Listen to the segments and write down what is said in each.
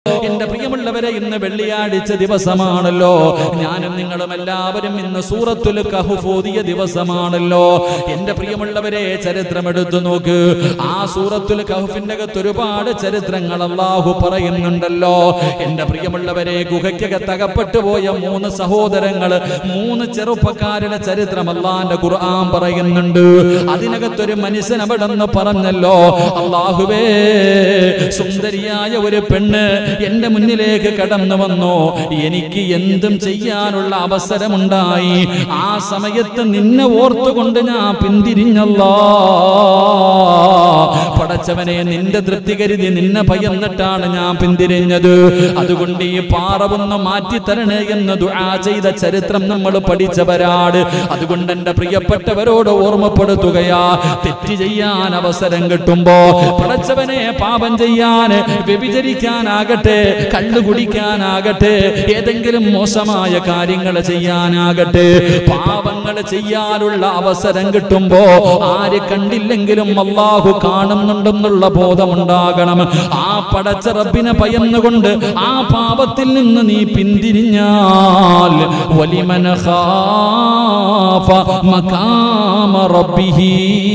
എന്റെ പ്രിയമുള്ളവരെ ഇന്ന് വെള്ളിയാഴ്ച ദിവസമാണല്ലോ ഞാനും നിങ്ങളും എല്ലാവരും ഇന്ന് സൂറത്തുൽ കഹ്ഫ് ഓതിയ ദിവസമാണല്ലോ എന്റെ പ്രിയമുള്ളവരെ ചരിത്രം എടുത്തു നോക്ക് ആ സൂറത്തുൽ കഹ്ഫിന്റെ അകത്ത് ഒരുപാട് ചരിത്രങ്ങൾ അള്ളാഹു പറയുന്നുണ്ടല്ലോ എന്റെ പ്രിയമുള്ളവരെ ഗുഹയ്ക്കകത്ത് അകപ്പെട്ടു പോയ മൂന്ന് സഹോദരങ്ങൾ മൂന്ന് ചെറുപ്പക്കാരുടെ ചരിത്രം അള്ളാന്റെ ഖുർആൻ പറയുന്നുണ്ട് അതിനകത്തൊരു മനുഷ്യൻ അവിടെ നിന്ന് പറഞ്ഞല്ലോ അള്ളാഹുവേ സുന്ദരിയായ ഒരു പെണ്ണ് എന്റെ മുന്നിലേക്ക് കടന്നു വന്നു എനിക്ക് എന്തും ചെയ്യാനുള്ള അവസരമുണ്ടായി ആ സമയത്ത് നിന്നെ ഓർത്തുകൊണ്ട് ഞാൻ പിന്തിരിഞ്ഞല്ലോ പടച്ചവനെ നിന്റെ തൃപ്തി കരുതി നിന്നെ ഭയന്നിട്ടാണ് ഞാൻ പിന്തിരിഞ്ഞത് അതുകൊണ്ട് ഈ പാറവൊന്ന് മാറ്റി തരണേ എന്ന് ദുആ ചെയ്ത ചരിത്രം നമ്മൾ പഠിച്ചവരാട് അതുകൊണ്ട് എന്റെ പ്രിയപ്പെട്ടവരോട് ഓർമ്മപ്പെടുത്തുകയാ തെറ്റ് ചെയ്യാൻ അവസരം കിട്ടുമ്പോ പടച്ചവനെ പാപം ചെയ്യാൻ വ്യഭിചരിക്കാനാകട്ടെ കള്ളു കുടിക്കാനാകട്ടെ ഏതെങ്കിലും മോശമായ കാര്യങ്ങൾ ചെയ്യാനാകട്ടെ പാപങ്ങൾ ചെയ്യാനുള്ള അവസരം കിട്ടുമ്പോ ആര് കണ്ടില്ലെങ്കിലും അള്ളാഹു കാണുന്നുണ്ടെന്നുള്ള ബോധമുണ്ടാകണം ആ പടച്ച റബ്ബിനെ ഭയന്നുകൊണ്ട് ആ പാപത്തിൽ നിന്ന് നീ പിന്തിരിഞ്ഞാൽ വലിമന ഖാഫ മഖാമ റബ്ബിഹി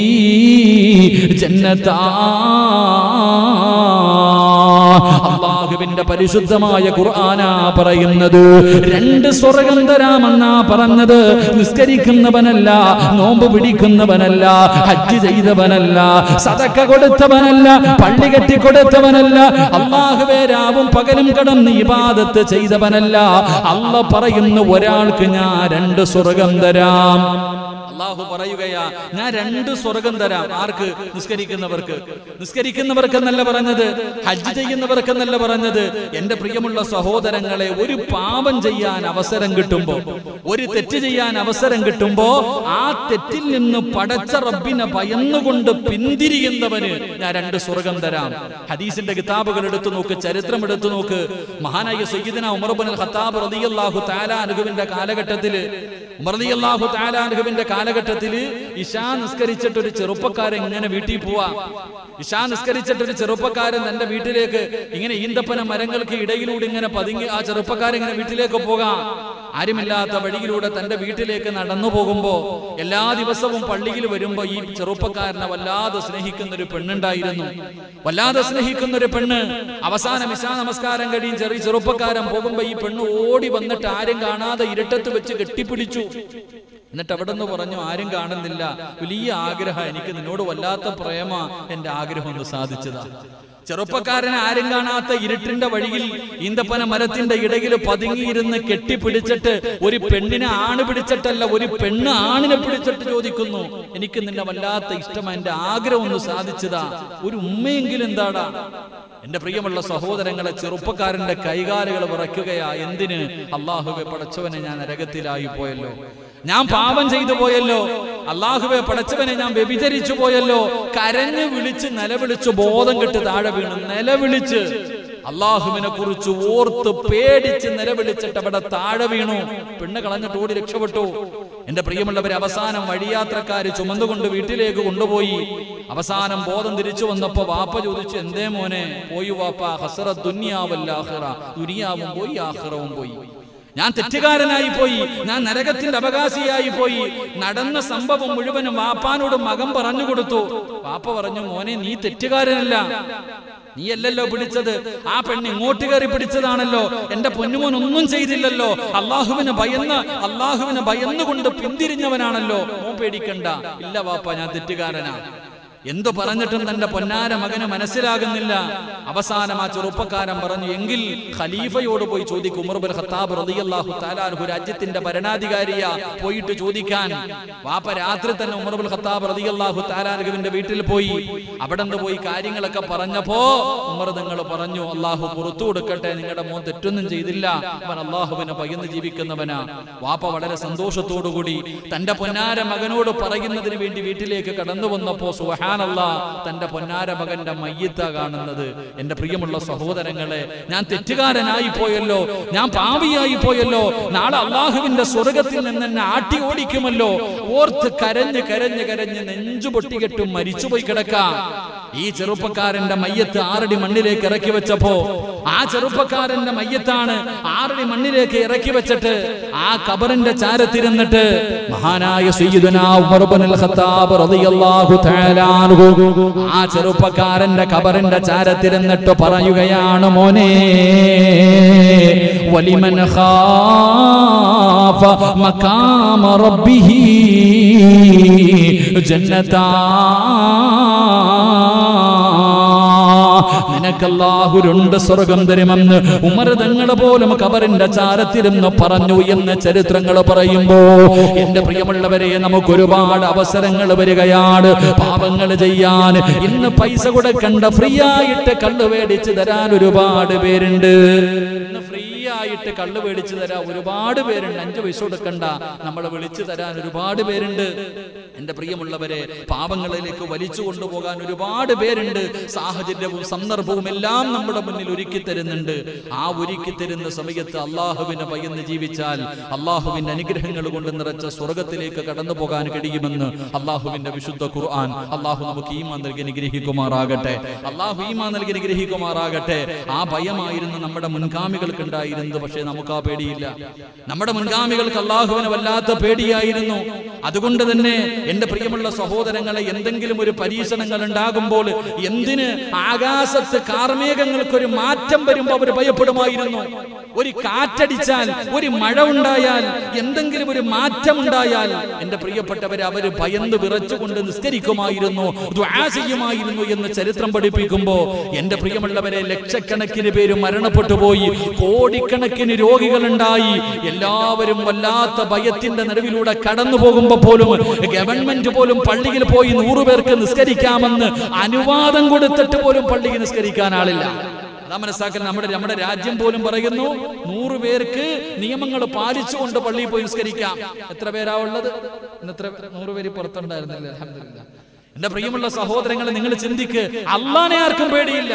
ജന്നതാ അള്ളാഹുവിന്റെ പരിശുദ്ധമായ ഖുർആനാ പറയുന്നത് രണ്ട് സ്വർഗം തരാമെന്നാ പറഞ്ഞത് നിസ്കരിക്കുന്നവനല്ല നോമ്പ് പിടിക്കുന്നവനല്ല ഹജ്ജ് ചെയ്തവനല്ല സതക്ക കൊടുത്തവനല്ല പള്ളി കെട്ടി കൊടുത്തവനല്ല അള്ളാഹുവേ രാവും പകലും കടന്ന് ഇബാദത്ത് ചെയ്തവനല്ല അല്ല പറയുന്ന ഒരാൾക്ക് ഞാൻ രണ്ട് സ്വർഗം തരാം അള്ളാഹു പറയുകയാ ഞാൻ രണ്ട് സ്വർഗം തരാം ആർക്ക് നിസ്കരിക്കുന്നവർക്ക് നിസ്കരിക്കുന്നവർക്കെന്നല്ല പറഞ്ഞത് ഹജ്ജ് ചെയ്യുന്നവർക്കെന്നല്ല പറഞ്ഞത് എന്റെ പ്രിയമുള്ള സഹോദരങ്ങളെ ഒരു പാപം ചെയ്യാൻ അവസരം കിട്ടുമ്പോ ഒരു തെറ്റ് ചെയ്യാൻ അവസരം കിട്ടുമ്പോ ആ തെറ്റിൽ നിന്ന് പടച്ച റബ്ബിനെ ഭയന്നുകൊണ്ട് പിന്തിരിയുന്നവന് ഞാൻ രണ്ട് സ്വർഗം തരാം ഹദീസിന്റെ കിതാബുകൾ എടുത്തു നോക്ക് ചരിത്രം എടുത്തു നോക്ക് മഹാനായ സയ്യിദിന ഉമർബുൽ ഖത്താബ് റളിയല്ലാഹു തആല അനുഹുവിന്റെ കാലഘട്ടത്തില് ഉമർ റളിയല്ലാഹു തആല അനുഹുവിന്റെ കാലഘട്ടത്തില് ഇശാ നിസ്കരിച്ചിട്ട് ഒരു ചെറുപ്പക്കാരൻ ഇങ്ങനെ വീട്ടിൽ പോവാ ഇശാ നിസ്കരിച്ചിട്ട് ഒരു ചെറുപ്പക്കാരൻ തന്റെ വീട്ടിലേക്ക് ഇങ്ങനെ ഈന്തപ്പന മരങ്ങൾക്ക് ഇടയിലൂടെ ഇങ്ങനെ പതുങ്ങി ആ ചെറുപ്പക്കാരൻ ഇങ്ങനെ വീട്ടിലേക്ക് പോകാം ആരുമില്ലാത്ത വഴിയിലൂടെ തന്റെ വീട്ടിലേക്ക് നടന്നു പോകുമ്പോ എല്ലാ ദിവസവും പള്ളിയിൽ വരുമ്പോ ഈ ചെറുപ്പക്കാരനെ വല്ലാതെ സ്നേഹിക്കുന്ന ഒരു പെണ്ണുണ്ടായിരുന്നു വല്ലാതെ സ്നേഹിക്കുന്ന ഒരു പെണ്ണ് അവസാനം ഇശാ നമസ്കാരം കഴിയും ചെറിയ ചെറുപ്പക്കാരൻ പോകുമ്പോ ഈ പെണ്ണ് ഓടി വന്നിട്ട് ആരും കാണാതെ ഇരുട്ടത്ത് വെച്ച് കെട്ടിപ്പിടിച്ചു എന്നിട്ട് അവിടെ നിന്ന് പറഞ്ഞു ആരും കാണുന്നില്ല വലിയ ആഗ്രഹം എനിക്ക് നിന്നോട് വല്ലാത്ത പ്രേമ എന്റെ ആഗ്രഹം ഒന്ന് സാധിച്ചതാ ചെറുപ്പക്കാരനെ ആരും കാണാത്ത ഇരുട്ടിന്റെ വഴിയിൽ ഈന്തപ്പന മരത്തിന്റെ ഇടയിൽ പതുങ്ങിയിരുന്ന് കെട്ടിപ്പിടിച്ചിട്ട് ഒരു പെണ്ണിനെ ആണ് പിടിച്ചിട്ടല്ല ഒരു പെണ്ണ് ആണിനെ പിടിച്ചിട്ട് ചോദിക്കുന്നു എനിക്ക് നിന്നെ വല്ലാത്ത ഇഷ്ടം എന്റെ ആഗ്രഹം ഒന്ന് സാധിച്ചതാ ഒരു ഉമ്മയെങ്കിലും എന്താടാ എന്റെ പ്രിയമുള്ള സഹോദരങ്ങളെ ചെറുപ്പക്കാരന്റെ കൈകാലുകൾ വിറയ്ക്കുകയാ എന്തിന് അള്ളാഹുവെ പടച്ചവനെ ഞാൻ നരകത്തിലായി പോയല്ലോ ഞാൻ പാപം ചെയ്തു പോയല്ലോ അള്ളാഹുവെ പടച്ചവനെ ഞാൻ വ്യഭിചരിച്ചു പോയല്ലോ കരഞ്ഞു വിളിച്ച് നിലവിളിച്ച് ബോധം കെട്ട് താഴെ വീണു നിലവിളിച്ച് അള്ളാഹുവിനെ കുറിച്ച് ഓർത്ത് പേടിച്ച് നിലവിളിച്ചിട്ട് അവിടെ താഴെ വീണു പെണ്ണ് കളഞ്ഞിട്ട് ഓടി രക്ഷപ്പെട്ടു എന്റെ പ്രിയമുള്ളവരെ അവസാനം വഴിയാത്രക്കാര് ചുമന്നുകൊണ്ട് വീട്ടിലേക്ക് കൊണ്ടുപോയി അവസാനം ബോധം തിരിച്ചു വന്നപ്പോ വാപ്പ ചോദിച്ചു എന്തേ മോനെ പോയി വാപ്പ ഹസറ ദുനിയാവല്ലാഹിറ ദുനിയാവും പോയി ആഹിറവും പോയി ഞാൻ തെറ്റുകാരനായി പോയി ഞാൻ നരകത്തിന്റെ അവകാശിയായി പോയി നടന്ന സംഭവം മുഴുവനും വാപ്പാനോട് മകൻ പറഞ്ഞു കൊടുത്തു വാപ്പ പറഞ്ഞു മോനെ നീ തെറ്റുകാരനല്ല നീയല്ലല്ലോ പിടിച്ചത് ആ പെണ്ണ് ഇങ്ങോട്ട് കയറി പിടിച്ചതാണല്ലോ എന്റെ പൊന്നുമോൻ ഒന്നും ചെയ്തില്ലല്ലോ അള്ളാഹുവിന് ഭയന്ന് അള്ളാഹുവിന് ഭയന്നുകൊണ്ട് പിന്തിരിഞ്ഞവനാണല്ലോ മോൻ പേടിക്കണ്ട ഇല്ല വാപ്പ ഞാൻ തെറ്റുകാരനാ എന്തു പറഞ്ഞിട്ടും തന്റെ പൊന്നാര മകന് മനസ്സിലാകുന്നില്ല അവസാനം ആ ചെറുപ്പക്കാരൻ പറഞ്ഞു എങ്കിൽ ഖലീഫയോട് പോയി ചോദിക്കും ഉമർബുൽ ഖത്താബ് റളിയല്ലാഹു തആലാഹു രാജ്യത്തിന്റെ ഭരണാധികാരിയാ പോയിട്ട് ചോദിക്കാൻ വാപ്പ രാത്രി തന്നെ ഉമർബുൽ ഖത്താബ് റളിയല്ലാഹു തആലാഹുവിന്റെ വീട്ടിൽ പോയി അവിടെ നിന്ന് പോയി കാര്യങ്ങളൊക്കെ പറഞ്ഞപ്പോ ഉമർ നിങ്ങൾ പറഞ്ഞു അള്ളാഹു പുറത്തു കൊടുക്കട്ടെ നിങ്ങളുടെ മോൻ തെറ്റൊന്നും ചെയ്തില്ല അവൻ അള്ളാഹുവിനെ പകർന്ന് ജീവിക്കുന്നവനാ വാപ്പ വളരെ സന്തോഷത്തോടുകൂടി തന്റെ പൊന്നാര മകനോട് പറയുന്നതിന് വേണ്ടി വീട്ടിലേക്ക് കടന്നു വന്നപ്പോ സുഹാനല്ല തന്റെ പൊന്നാര മകന്റെ മയ്യത്ത കാണുന്നത് എന്റെ പ്രിയമുള്ള സഹോദരങ്ങളെ ഞാൻ തെറ്റുകാരനായി പോയല്ലോ ഞാൻ പാവിയായി പോയല്ലോ നാളെ അള്ളാഹുവിന്റെ സ്വർഗത്തിൽ നിന്ന് എന്നെ ആട്ടി ഓടിക്കുമല്ലോ ഓർത്ത് കരഞ്ഞ് കരഞ്ഞ് കരഞ്ഞ് നെഞ്ചു പൊട്ടികെട്ടും മരിച്ചുപോയി കിടക്കാം ഈ ചെറുപ്പക്കാരന്റെ മയ്യത്ത് ആറടി മണ്ണിലേക്ക് ഇറക്കി വെച്ചപ്പോ ആ ചെറുപ്പക്കാരന്റെ മയ്യത്താണ് ആറടി മണ്ണിലേക്ക് ഇറക്കി വെച്ചിട്ട് ആ കബറിന്റെ ചാരത്തിരുന്നിട്ട് മഹാനായ സയ്യിദുനാ ഉമർ ഇബ്നുൽ ഖത്താബ് റളിയല്ലാഹു തആല അൻഹു ആ ചെറുപ്പക്കാരന്റെ കബറിന്റെ ചാരത്തിരുന്നിട്ട് പറയുകയാണ് മോനെ വലിമൻ ഖാഫ മഖാമ റബ്ബിഹി ജന്നതാ നിനക്കല്ലാഹു രണ്ട് സ്വർഗം തരുമെന്ന് ഉമർ തങ്ങൾ പോലും കബറിന്റെ ചാരത്തിരുന്ന് പറഞ്ഞു എന്ന് ചരിത്രങ്ങൾ പറയുമ്പോ എന്റെ പ്രിയമുള്ളവരെ നമുക്ക് ഒരുപാട് അവസരങ്ങൾ വരികയാണ് പാപങ്ങൾ ചെയ്യാൻ ഇന്ന് പൈസ കൊടുക്കണ്ട ഫ്രീ ആയിട്ട് കള്ള് മേടിച്ച് തരാൻ ഒരുപാട് പേരുണ്ട് ഇന്ന് ഫ്രീ ആയിട്ട് കള്ള് മേടിച്ച് തരാൻ ഒരുപാട് പേരുണ്ട് അഞ്ചു പൈസ കൊടുക്കണ്ട നമ്മളെ വിളിച്ചു തരാൻ ഒരുപാട് പേരുണ്ട് എന്റെ പ്രിയമുള്ളവരെ പാപങ്ങളിലേക്ക് വലിച്ചു കൊണ്ടുപോകാൻ ഒരുപാട് പേരുണ്ട് സാഹചര്യവും സന്ദർഭവും എല്ലാം നമ്മുടെ മുന്നിൽ ഒരുക്കി തരുന്നുണ്ട് ആ ഒരുക്കി തരുന്ന സമയത്ത് അള്ളാഹുവിനെ ഭയന്ന് ജീവിച്ചാൽ അള്ളാഹുവിന്റെ അനുഗ്രഹങ്ങൾ കൊണ്ട് നിറച്ച സ്വർഗത്തിലേക്ക് കടന്നു പോകാൻ കഴിയുമെന്ന് അള്ളാഹുവിന്റെ വിശുദ്ധ ഖുർആൻ അള്ളാഹു നമുക്ക് ഈമാൻ നൽകി അനുഗ്രഹിക്കുമാറാകട്ടെ അള്ളാഹു ഈമാൻ നൽകി അനുഗ്രഹിക്കുമാറാകട്ടെ ആ ഭയമായിരുന്നു നമ്മുടെ മുൻഗാമികൾക്ക് ഉണ്ടായിരുന്നത് പക്ഷേ നമുക്ക് ആ പേടിയില്ല നമ്മുടെ മുൻഗാമികൾക്ക് അള്ളാഹുവിന് വല്ലാത്ത പേടിയായിരുന്നു അതുകൊണ്ട് തന്നെ എന്റെ പ്രിയമുള്ള സഹോദരങ്ങളെ എന്തെങ്കിലും ഒരു പരീക്ഷണങ്ങൾ ഉണ്ടാകുമ്പോൾ എന്തിന് ആകാശത്ത് കാർമേഘങ്ങൾക്ക് ഒരു മാറ്റം വരുമ്പോൾ അവർ ഭയപ്പെടുമായിരുന്നു ഒരു കാറ്റടിച്ചാൽ ഒരു മഴ ഉണ്ടായാൽ എന്തെങ്കിലും ഒരു മാറ്റം ഉണ്ടായാൽ എന്റെ പ്രിയപ്പെട്ടവരെ അവര് ഭയന്ന് വിറച്ചുകൊണ്ട് നിസ്കരിക്കുമായിരുന്നു ദ്വാ ചെയ്യുമായിരുന്നു എന്ന് ചരിത്രം പഠിപ്പിക്കുമ്പോ എന്റെ പ്രിയമുള്ളവരെ ലക്ഷക്കണക്കിന് പേര് മരണപ്പെട്ടു പോയി കോടിക്കണക്കിന് രോഗികളുണ്ടായി എല്ലാവരും വല്ലാത്ത ഭയത്തിന്റെ നടുവിലൂടെ കടന്നു പോകുമ്പോ പോലും ഗവൺമെന്റ് പോലും പള്ളിയിൽ പോയി നൂറു പേർക്ക് നിസ്കരിക്കാമെന്ന് അനുവാദം കൊടുത്തിട്ട് പോലും പള്ളിയിൽ നിസ്കരിക്കാൻ ആളില്ല അതാ മനസ്സിലാക്കൽ നമ്മുടെ നമ്മുടെ രാജ്യം പോലും പറയുന്നു നൂറ് പേർക്ക് നിയമങ്ങൾ പാലിച്ചുകൊണ്ട് പള്ളിയിൽ പോയി നിസ്കരിക്കാം എത്ര പേരാ ഉള്ളത് ഇന്ന് എത്ര പേ- നൂറ് പേര് പുറത്തുണ്ടായിരുന്നില്ല അൽഹംദുലില്ലാ എന്റെ പ്രിയമുള്ള സഹോദരങ്ങളെ നിങ്ങൾ ചിന്തിക്ക് അള്ളാനെ ആർക്കും പേടിയില്ല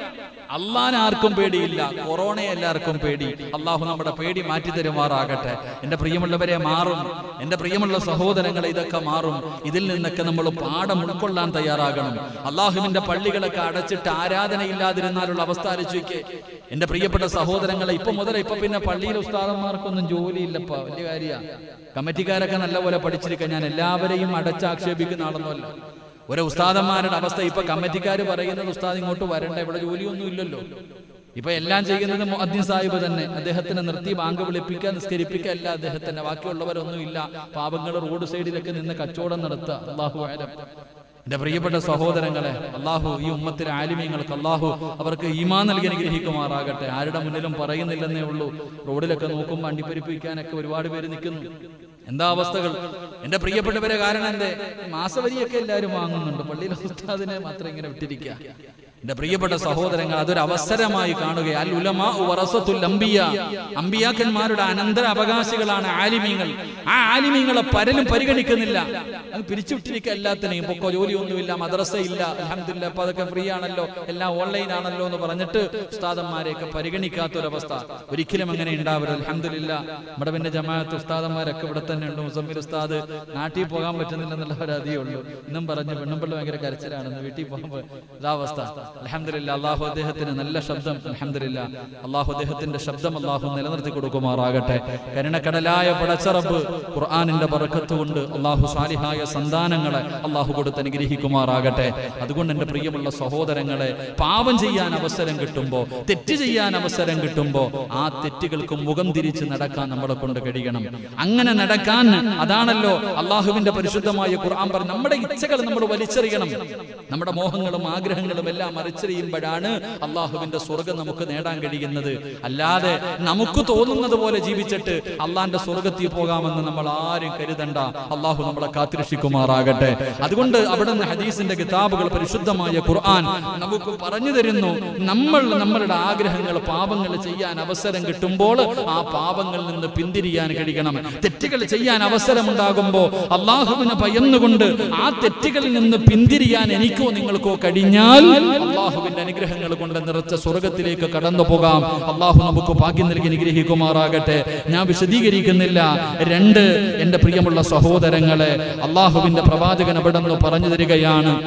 അള്ളാനെ ആർക്കും പേടിയില്ല കൊറോണ എല്ലാവർക്കും പേടി അള്ളാഹു നമ്മുടെ പേടി മാറ്റി തരുമാറാകട്ടെ എന്റെ പ്രിയമുള്ളവരെ മാറും എന്റെ പ്രിയമുള്ള സഹോദരങ്ങളെ ഇതൊക്കെ മാറും ഇതിൽ നിന്നൊക്കെ നമ്മൾ പാഠം ഉൾക്കൊള്ളാൻ തയ്യാറാകണം അള്ളാഹുവിന്റെ പള്ളികളൊക്കെ അടച്ചിട്ട് ആരാധനയില്ലാതിരുന്നാലുള്ള അവസ്ഥ ആലോചിക്കേ എന്റെ പ്രിയപ്പെട്ട സഹോദരങ്ങളെ ഇപ്പൊ മുതൽ ഇപ്പൊ പിന്നെ പള്ളിയിലെ ഉസ്താദന്മാർക്കൊന്നും ജോലിയില്ലപ്പ വലിയ കാര്യ കമ്മിറ്റിക്കാരൊക്കെ നല്ലപോലെ പഠിച്ചിരിക്കാൻ ഞാൻ എല്ലാവരെയും അടച്ചാക്ഷേപിക്കുന്ന ആളൊന്നുമല്ല ഒരു ഉസ്താദന്മാരുടെ അവസ്ഥ ഇപ്പൊ കമ്മിറ്റിക്കാർ പറയുന്നത് ഉസ്താദ് ഇങ്ങോട്ട് വരണ്ട ഇവിടെ ജോലിയൊന്നും ഇല്ലല്ലോ ഇപ്പൊ എല്ലാം ചെയ്യുന്നത് മുഅദ്ദിൻ സാഹിബ് തന്നെ അദ്ദേഹത്തിന് നിർത്തി ബാങ്ക് വിളിപ്പിക്കുക നിസ്കരിപ്പിക്കുക അല്ല അദ്ദേഹത്തിന്റെ ബാക്കിയുള്ളവരൊന്നും ഇല്ല പാപങ്ങൾ റോഡ് സൈഡിലൊക്കെ നിന്ന് കച്ചവടം നടത്തുക അള്ളാഹു ആലം എന്റെ പ്രിയപ്പെട്ട സഹോദരങ്ങളെ അള്ളാഹു ഈ ഉമ്മത്തിലെ ആലിമ്യങ്ങൾക്ക് അള്ളാഹു അവർക്ക് ഈമാ നൽകി അനുഗ്രഹിക്കുമാറാകട്ടെ ആരുടെ മുന്നിലും പറയുന്നില്ലെന്നേ ഉള്ളൂ റോഡിലൊക്കെ നോക്കുമ്പോൾ അണ്ടിപ്പരിപ്പിക്കാനൊക്കെ ഒരുപാട് പേര് നിൽക്കുന്നു എന്താ അവസ്ഥകൾ എന്റെ പ്രിയപ്പെട്ടവരെ കാരണം എന്തേ മാസവരിയൊക്കെ എല്ലാവരും വാങ്ങുന്നുണ്ട് പള്ളിയിലെ ഉസ്താദിനെ മാത്രം ഇങ്ങനെ വിട്ടിരിക്കുക എന്റെ പ്രിയപ്പെട്ട സഹോദരങ്ങൾ അതൊരു അവസരമായി കാണുക അൽ ഉലമാ വറസത്തുൽ അംബിയ അമ്പിയാക്കന്മാരുടെ അനന്തര അവകാശികളാണ് ആലിമീങ്ങൾ ആ ആലിമീങ്ങളെ പരലും പരിഗണിക്കുന്നില്ല അത് പിരിച്ചുവിട്ടിരിക്കുക എല്ലാത്തിനെയും പൊക്കോ ജോലിയൊന്നുമില്ല മദ്രസ ഇല്ല അലഹമില്ല അപ്പൊ അതൊക്കെ ഫ്രീ ആണല്ലോ എല്ലാം ഓൺലൈൻ ആണല്ലോ എന്ന് പറഞ്ഞിട്ട് ഉസ്താദന്മാരെയൊക്കെ പരിഗണിക്കാത്തൊരവസ്ഥ ഒരിക്കലും അങ്ങനെ ഉണ്ടാവരുത് അലഹമില്ല നമ്മുടെ പിന്നെ ജമാഅത്ത് ഉസ്താദന്മാരൊക്കെ ഇവിടെ തന്നെ ഉണ്ട് മുസമ്മിൽ ഉസ്താദ് നാട്ടിൽ പോകാൻ പറ്റുന്നില്ലെന്നുള്ള പരാതിയേ ഉള്ളൂ ഇന്നും പറഞ്ഞ് പെണ്ണുമ്പിള്ള ഭയങ്കര കരച്ചിലാണെന്ന് വീട്ടിൽ പോകുമ്പോൾ ഇതാ അവസ്ഥ അലഹമില്ല അള്ളാഹു അദ്ദേഹത്തിന് നല്ല ശബ്ദം അലഹമില്ല അള്ളാഹു അദ്ദേഹത്തിന്റെ ശബ്ദം അള്ളാഹു നിലനിർത്തി കൊടുക്കുമാറാകട്ടെ കരുണക്കടലായ പടച്ചറബ് ഖുർആാനിന്റെ ബറക്കത്ത് കൊണ്ട് അള്ളാഹു സാലിഹായ സന്താനങ്ങളെ അള്ളാഹു കൊടുത്ത് അനുഗ്രഹിക്കുമാറാകട്ടെ അതുകൊണ്ട് എന്റെ പ്രിയമുള്ള സഹോദരങ്ങളെ പാപം ചെയ്യാൻ അവസരം കിട്ടുമ്പോ തെറ്റ് ചെയ്യാൻ അവസരം കിട്ടുമ്പോ ആ തെറ്റുകൾക്ക് മുഖം തിരിച്ച് നടക്കാൻ നമ്മളെ കൊണ്ട് കഴിയണം അങ്ങനെ നടക്കാൻ അതാണല്ലോ അള്ളാഹുവിന്റെ പരിശുദ്ധമായ ഖുർആൻ പറഞ്ഞു നമ്മുടെ ഇച്ഛകൾ നമ്മൾ വലിച്ചെറിയണം നമ്മുടെ മോഹങ്ങളും ആഗ്രഹങ്ങളും എല്ലാം മറിച്ചെറിയുമ്പോഴാണ് അള്ളാഹുവിന്റെ സ്വർഗം നമുക്ക് നേടാൻ കഴിയുന്നത് അല്ലാതെ നമുക്ക് തോന്നുന്നത് പോലെ ജീവിച്ചിട്ട് അള്ളാന്റെ സ്വർഗത്തിൽ പോകാമെന്ന് നമ്മൾ ആരും കരുതണ്ട അള്ളാഹു നമ്മളെ കാത്തിരക്ഷിക്കുമാറാകട്ടെ അതുകൊണ്ട് അവിടെ നിന്ന് ഹദീസിന്റെ കിതാബുകൾ പരിശുദ്ധമായ ഖുർആൻ നമുക്ക് പറഞ്ഞു തരുന്നു നമ്മൾ നമ്മളുടെ ആഗ്രഹങ്ങൾ പാപങ്ങൾ ചെയ്യാൻ അവസരം കിട്ടുമ്പോൾ ആ പാപങ്ങളിൽ നിന്ന് പിന്തിരിയാൻ കഴിയണം തെറ്റുകൾ ചെയ്യാൻ അവസരമുണ്ടാകുമ്പോ അള്ളാഹുവിനെ ഭയന്നുകൊണ്ട് ആ തെറ്റുകളിൽ നിന്ന് പിന്തിരിയാൻ എനിക്കോ നിങ്ങൾക്കോ കഴിഞ്ഞാൽ അള്ളാഹുവിന്റെ അനുഗ്രഹങ്ങൾ കൊണ്ട് നിറച്ച സ്വർഗത്തിലേക്ക് കടന്നു പോകാം അള്ളാഹു നമുക്ക് ഭാഗ്യം നൽകി അനുഗ്രഹിക്കുമാറാകട്ടെ ഞാൻ വിശദീകരിക്കുന്നില്ല രണ്ട് എന്റെ പ്രിയമുള്ള സഹോദരങ്ങളെ അള്ളാഹുവിന്റെ പ്രവാചകൻ അവിടെ നിന്ന് പറഞ്ഞു തരികയാണ്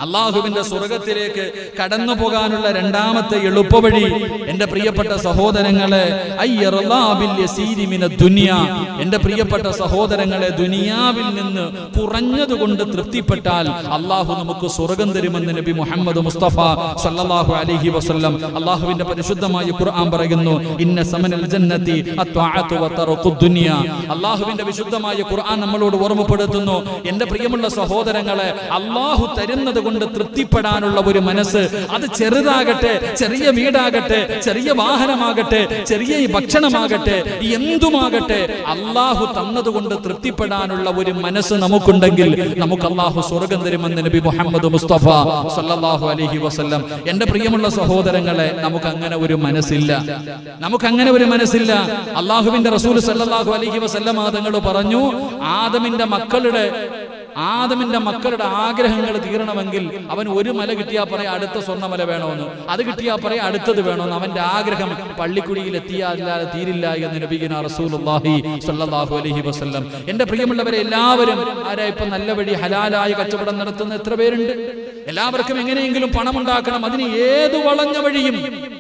അള്ളാഹുവിന്റെ സ്വർഗത്തിലേക്ക് കടന്നു പോകാനുള്ള രണ്ടാമത്തെ എളുപ്പവഴി എന്റെ പ്രിയപ്പെട്ട സഹോദരങ്ങളെ അയ്യറുല്ലാബിൽ യസീരി മിന ദുനിയ എന്റെ പ്രിയപ്പെട്ട സഹോദരങ്ങളെ ദുനിയാവിൽ നിന്ന് കുറഞ്ഞതുകൊണ്ട് തൃപ്തിപ്പെട്ടാൽ അള്ളാഹു നമുക്ക് സ്വർഗം തരുമെന്ന് നബി മുഹമ്മദ് മുസ്തഫ സല്ലല്ലാഹു അലൈഹി വസല്ലം അള്ളാഹുവിന്റെ പരിശുദ്ധമായ ഖുർആൻ പറയുന്നു ഇന്ന സമനൽ ജന്നതി അത്വഅതു വതറഖു ദുനിയ അള്ളാഹുവിന്റെ വിശുദ്ധമായ ഖുർആൻ നമ്മളോട് ഓർമ്മപ്പെടുത്തുന്നു എന്റെ പ്രിയമുള്ള സഹോദരങ്ങളെ അള്ളാഹു തരുന്നത് കൊണ്ട് തൃപ്തിപ്പെടാനുള്ള ഒരു മനസ്സ് അത് ചെറുതാകട്ടെ ചെറിയ വീടാകട്ടെ ചെറിയ വാഹനമാകട്ടെ ചെറിയ ഈ ഭക്ഷണമാകട്ടെ എന്തുമാകട്ടെ അള്ളാഹു തന്നതുകൊണ്ട് തൃപ്തിപ്പെടാനുള്ള ഒരു മനസ്സ് നമുക്കുണ്ടെങ്കിൽ നമുക്ക് അള്ളാഹു സ്വർഗം തരുമെന്ന് നബി മുഹമ്മദ് മുസ്തഫ സല്ലല്ലാഹു അലൈഹി വസല്ലം എന്റെ പ്രിയമുള്ള സഹോദരങ്ങളെ നമുക്ക് അങ്ങനെ ഒരു മനസ്സില്ല നമുക്ക് അങ്ങനെ ഒരു മനസ്സില്ല അള്ളാഹുവിന്റെ റസൂൽ സല്ലല്ലാഹു അലൈഹി വസല്ലം തങ്ങൾ പറഞ്ഞു ആദമിന്റെ മക്കളുടെ ആദമിന്റെ മക്കളുടെ ആഗ്രഹങ്ങൾ തീരണമെങ്കിൽ അവൻ ഒരു മല കിട്ടിയാൽ പറയാം അടുത്ത സ്വർണ്ണമല വേണമെന്ന് അത് കിട്ടിയാൽ പറയാം അടുത്തത് വേണമെന്ന് അവന്റെ ആഗ്രഹം പള്ളിക്കുടിയിൽ എത്തിയാല്ലാതെ തീരില്ല എന്ന് നബിഗിന റസൂലുള്ളാഹി സ്വല്ലല്ലാഹു അലൈഹി വസല്ലം എന്റെ പ്രിയമുള്ളവരെ എല്ലാവരും ആരാ ഇപ്പൊ നല്ല വഴി ഹലാലായ കച്ചവടം നടത്തുന്ന എത്ര പേരുണ്ട് എല്ലാവർക്കും എങ്ങനെയെങ്കിലും പണം ഉണ്ടാക്കണം അതിന് ഏത് വളഞ്ഞ വഴിയും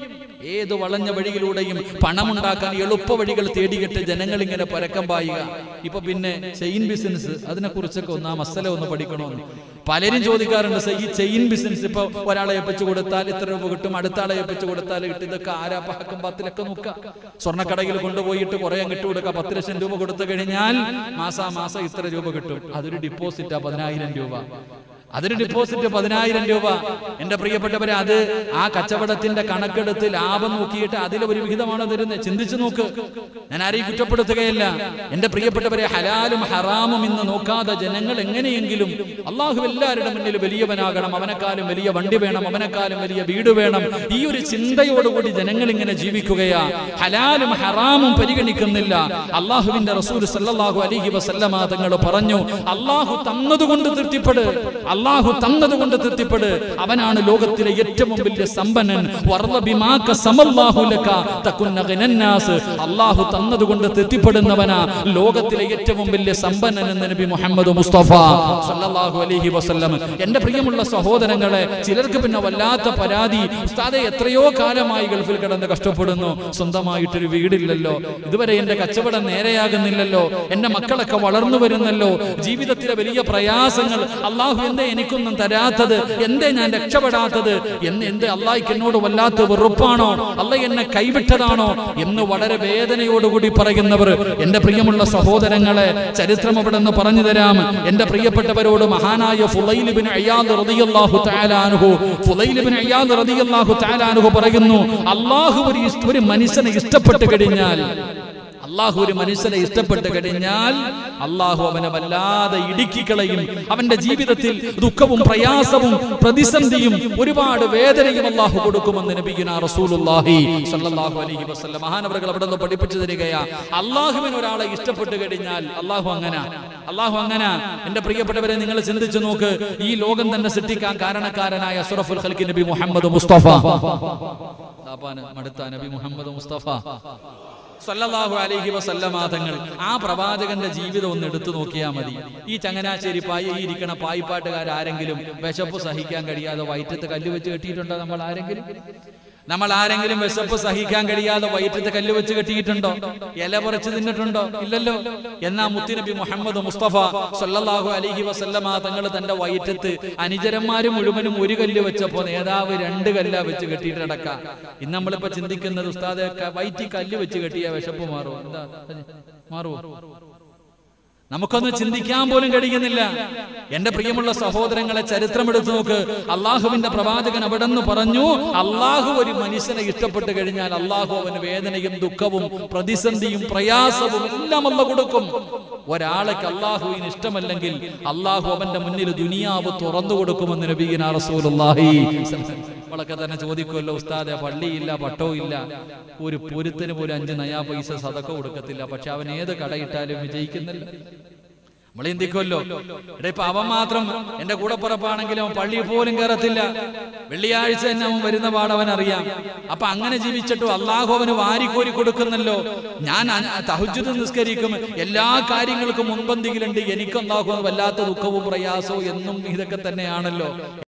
ഏത് വളഞ്ഞ വഴിയിലൂടെയും പണമുണ്ടാക്കാൻ എളുപ്പ വഴികൾ തേടിയിട്ട് ജനങ്ങൾ ഇങ്ങനെ പരക്കം പായുക ഇപ്പൊ പിന്നെ ചെയിൻ ബിസിനസ് അതിനെ കുറിച്ചൊക്കെ ഒന്ന് ആ മസല ഒന്ന് പഠിക്കണമെന്ന് പലരും ചോദിക്കാറുണ്ട് "സർ, ഈ ചെയിൻ ബിസിനസ് ഇപ്പൊ ഒരാളെ ഏൽപ്പിച്ചു കൊടുത്താൽ ഇത്ര രൂപ കിട്ടും അടുത്ത ആളെ ഏൽപ്പിച്ചു കൊടുത്താൽ കിട്ടും ഇതൊക്കെ ആരാ പഹക്കം പത്തിലൊക്കെ നോക്കുക സ്വർണ്ണക്കടയിൽ കൊണ്ടുപോയിട്ട് കുറെ അങ്ങിട്ട് കൊടുക്കുക പത്ത് ലക്ഷം രൂപ കൊടുത്തു കഴിഞ്ഞാൽ മാസാ മാസം ഇത്ര രൂപ കിട്ടും അതൊരു ഡിപ്പോസിറ്റാ പതിനായിരം രൂപ അതൊരു ഡിപ്പോസിറ്റ് പതിനായിരം രൂപ എന്റെ പ്രിയപ്പെട്ടവരെ അത് ആ കച്ചവടത്തിന്റെ കണക്കെടുത്ത് ലാഭം നോക്കിയിട്ട് അതിൽ ഒരു വിഹിതമാണ് തരുന്നത് ചിന്തിച്ചു നോക്ക് ഞാൻ ആരെയും കുറ്റപ്പെടുത്തുകയല്ല എന്റെ പ്രിയപ്പെട്ടവരെ ഹലാലും ഹറാമും ഇന്ന് നോക്കാതെ ജനങ്ങൾ എങ്ങനെയെങ്കിലും അള്ളാഹു എല്ലാവരുടെ മുന്നിൽ വലിയവനാകണം അവനെക്കാളും വലിയ വണ്ടി വേണം അവനെക്കാളും വലിയ വീട് വേണം ഈ ഒരു ചിന്തയോടുകൂടി ജനങ്ങൾ ഇങ്ങനെ ജീവിക്കുകയാ ഹലാലും ഹറാമും പരിഗണിക്കുന്നില്ല അള്ളാഹുവിന്റെ റസൂൽ സല്ലല്ലാഹു അലൈഹി വസല്ലമ തങ്ങൾ പറഞ്ഞു അള്ളാഹു തന്നതുകൊണ്ട് തൃപ്തിപ്പെട് അള്ളാഹു തന്നതുകൊണ്ട് തൃപ്തിപ്പെട് അവനാണ് ലോകത്തിലെ ഏറ്റവും വലിയ സമ്പന്നൻ വർള ബിമാക സമല്ലാഹു ലക തകുന്ന ഗനന്നാസ് അള്ളാഹു തന്നതുകൊണ്ട് തൃപ്തിപ്പെടുന്നവനാ ലോകത്തിലെ ഏറ്റവും വലിയ സമ്പന്നൻ എന്ന് നബി മുഹമ്മദ് മുസ്തഫ സല്ലല്ലാഹു അലൈഹി വസല്ലം എന്റെ പ്രിയമുള്ള സഹോദരങ്ങളെ ചിലർക്ക് പിന്നെ വല്ലാത്ത പരാതി ഉസ്താദെ എത്രയോ കാലമായി ഗൾഫിൽ കിടന്ന് കഷ്ടപ്പെടുന്നു സ്വന്തമായിട്ടൊരു വീടില്ലല്ലോ ഇതുവരെ എന്റെ കച്ചവടം നേരെയാകുന്നില്ലല്ലോ എന്റെ മക്കളൊക്കെ വളർന്നു വരുന്നല്ലോ ജീവിതത്തിലെ വലിയ പ്രയാസങ്ങൾ അള്ളാഹു എന്തേ എനിക്കൊന്നും തരാത്തത് എന്തേ ഞാൻ രക്ഷപ്പെടാത്തത് എന്ന് എന്തേ അള്ളാഹിക്ക് എന്നോട് വല്ലാത്ത വെറുപ്പാണോ അല്ല എന്നെ കൈവിട്ടതാണോ എന്ന് വളരെ വേദനയോടുകൂടി പറയുന്നവർ എന്റെ പ്രിയമുള്ള സഹോദരങ്ങളെ ചരിത്രം അവിടെ നിന്ന് പറഞ്ഞു തരാം എന്റെ പ്രിയപ്പെട്ടവരോട് മഹാനായ ഫുലൈലിബിൻ അയ്യാദ് റളിയല്ലാഹു തആല അൻഹു ഫുലൈലിബിൻ അയ്യാദ് റളിയല്ലാഹു തആല അൻഹു പറയുന്നു അള്ളാഹു ഒരു ഇഷ്ട- ഒരു മനുഷ്യനെ ഇഷ്ടപ്പെട്ട് കഴിഞ്ഞാൽ അള്ളാഹു ഒരു മനുഷ്യനെ ഇഷ്ടപ്പെട്ട് കഴിഞ്ഞാൽ അള്ളാഹു അവനെ വല്ലാതെ ഇടുക്കിക്കളയും അവന്റെ ജീവിതത്തിൽ ദുഃഖവും പ്രയാസവും പ്രതിസന്ധിയും ഒരുപാട് വേദനയും അള്ളാഹു കൊടുക്കുമെന്ന് നബിഗുന റസൂലുള്ളാഹി സ്വല്ലല്ലാഹു അലൈഹി വസല്ലം മഹാനവറുകൾ അവിടെ നിന്ന് പഠിപ്പിച്ചു തരികയാ അള്ളാഹുവിന് ഒരാളെ ഇഷ്ടപ്പെട്ട് കഴിഞ്ഞാൽ അള്ളാഹു അങ്ങനെ അള്ളാഹു അങ്ങനെ എന്റെ പ്രിയപ്പെട്ടവരെ നിങ്ങൾ ചിന്തിച്ചു നോക്ക് ഈ ലോകം തന്നെ സൃഷ്ടിക്കാൻ കാരണക്കാരനായ അസ്റഫുൽ ഖൽക്കി നബി മുഹമ്മദ് മുസ്തഫ ദാപ്പാന് മടുത്ത നബി മുഹമ്മദ് മുസ്തഫ സല്ലല്ലാഹു അലൈഹി വസല്ലമ തങ്ങൾ ആ പ്രവാചകന്റെ ജീവിതം ഒന്ന് എടുത്തു നോക്കിയാൽ മതി ഈ ചങ്ങനാശ്ശേരി പായ ഈ ഇരിക്കണ പായിപ്പാട്ടുകാർ ആരെങ്കിലും വിശപ്പ് സഹിക്കാൻ കഴിയാതെ വയറ്റത്ത് കല്ല് വെച്ച് കെട്ടിയിട്ടുണ്ടോ നമ്മൾ ആരെങ്കിലും നമ്മൾ ആരെങ്കിലും വിശപ്പ് സഹിക്കാൻ കഴിയാതെ വയറ്റത്ത് കല്ല് വെച്ച് കെട്ടിയിട്ടുണ്ടോ ഇല പറിച്ച് തിന്നിട്ടുണ്ടോ ഇല്ലല്ലോ എന്നാ മുത്തുനബി മുഹമ്മദ് മുസ്തഫ സല്ലല്ലാഹു അലൈഹി വസല്ലമ തങ്ങൾ തന്റെ വയറ്റത്ത് അനുചരന്മാര് മുഴുവനും ഒരു കല്ല് വെച്ചപ്പോ നേതാവ് രണ്ട് കല്ല വെച്ച് കെട്ടിയിട്ട് അടക്കാം ഇന്ന് നമ്മളിപ്പോ ചിന്തിക്കുന്നത് ഉസ്താദെ ക- വയറ്റി കല്ല് വെച്ച് കെട്ടിയ വിശപ്പ് മാറുമോ എന്താ മാറുമോ നമുക്കൊന്നും ചിന്തിക്കാൻ പോലും കഴിയുന്നില്ല എന്റെ പ്രിയമുള്ള സഹോദരങ്ങളെ ചരിത്രം എടുത്തു നോക്ക് അള്ളാഹുവിന്റെ പ്രവാചകൻ അവിടെ നിന്ന് പറഞ്ഞു അള്ളാഹു ഒരു മനുഷ്യനെ ഇഷ്ടപ്പെട്ട് കഴിഞ്ഞാൽ അള്ളാഹു അവന് വേദനയും ദുഃഖവും പ്രതിസന്ധിയും പ്രയാസവും എല്ലാം അല്ല കൊടുക്കും ഒരാൾക്ക് അള്ളാഹുവിന് ഇഷ്ടമല്ലെങ്കിൽ അള്ളാഹു അവന്റെ മുന്നിൽ ദുനിയാവ് തുറന്നു കൊടുക്കുമെന്ന് നബീന റസൂലുള്ളാഹി നമ്മളൊക്കെ തന്നെ ചോദിക്കുമല്ലോ ഉസ്താദെ പള്ളിയില്ല പട്ടവും ഇല്ല ഒരു പൊരുത്തിന് പോലും അഞ്ച് നയാ പൈസ സതക്ക കൊടുക്കത്തില്ല പക്ഷെ അവൻ ഏത് കടയിട്ടാലും വിജയിക്കുന്നില്ല നമ്മൾ ചിന്തിക്കുമല്ലോ എടാ ഇപ്പൊ അവൻ മാത്രം എന്റെ കൂടപ്പുറപ്പാണെങ്കിലും അവൻ പള്ളിയിൽ പോലും കയറത്തില്ല വെള്ളിയാഴ്ച തന്നെ അവൻ വരുന്ന പാട് അവൻ അറിയാം അപ്പൊ അങ്ങനെ ജീവിച്ചിട്ടും അള്ളാഹു അവന് വാരിക്കോരി കൊടുക്കുന്നല്ലോ ഞാൻ തഹുജുദ് നിസ്കരിക്കും എല്ലാ കാര്യങ്ങൾക്കും മുൻപന്തിയിലുണ്ട് എനിക്ക് അള്ളാഹു വല്ലാത്ത ദുഃഖവും പ്രയാസവും എന്നും ഇതൊക്കെ തന്നെയാണല്ലോ